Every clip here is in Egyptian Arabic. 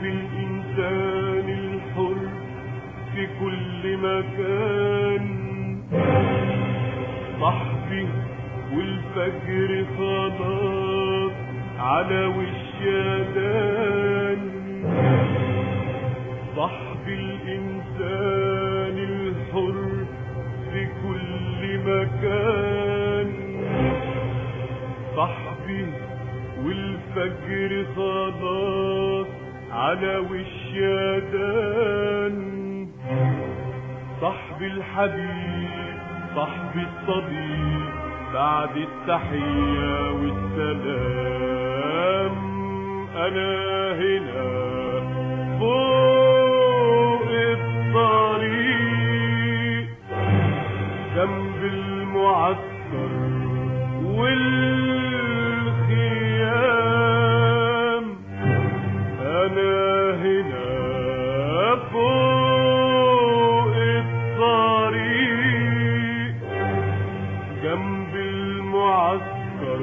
صاحب الإنسان الحر في كل مكان صاحبي والفجر خلاص على وش يدان صاحب الإنسان الحر في كل مكان صاحبي والفجر خلاص على وش يدان صاحب الحبيب صاحب الصديق بعد التحية والسلام أنا هنا فوق الطريق جنب المعسكر والخيام أنا هنا فوق الطريق جنب المعسكر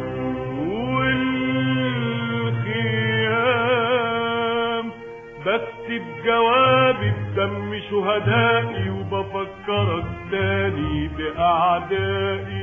والخيام بكتب جوابي بدم شهدائي وبفكرك تاني بأعدائي